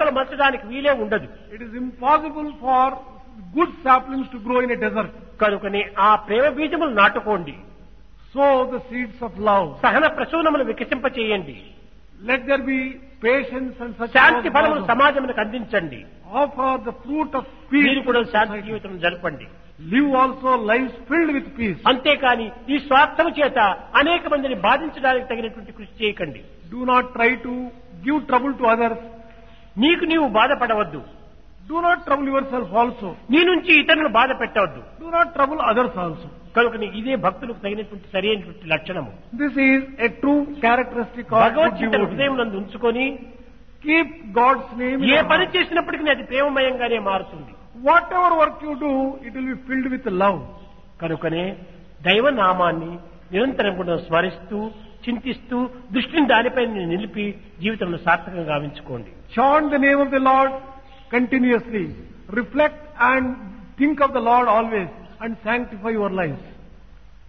మొక్కలు మలచడానికి వీలే ఉండదు It is impossible for good saplings to grow in a desert. కనుకనే ఆ ప్రేమ బీజములు నాటుకోండి Sow the seeds of love. సహన ప్రసూనములు వికసింపచేయండి Let there be patience and such. శాంతి ఫలములు blossom. సమాజములకు అందించండి Offer the fruit of peace. మీరు కూడా to Shanti society. జీవితం జరపండి Live also lives filled with peace. అంతేకాని ఈ స్వార్థము చేత అనేక మందిని బాధించడానికి తగినటువంటి కృషి చేయకండి Do not try to give trouble to others. నీకు నీవు బాధపడవద్దు Do not trouble yourself also. నీ నుంచి ఇతరులను బాధ పెట్టవద్దు Do not trouble others also. కనుక ఇదే భక్తులకు తగినటువంటి సరైనటువంటి లక్షణము This is a true characteristic of good Bhagavad Gita devotee. హృదయం నందు ఉంచుకొని Keep God's name in A your పని heart. చేసినప్పటికీ అది ప్రేమమయంగానే మారుతుంది Whatever work you do, it will be filled with love. కనుకనే దైవ నామాన్ని నిరంతరం కూడా స్మరిస్తూ చింతిస్తూ దృష్టిని దానిపై నిలిపి జీవితంలో సార్థకంగా గావించుకోండి Chant the name of the Lord continuously. Reflect and think of the Lord always and sanctify your lives.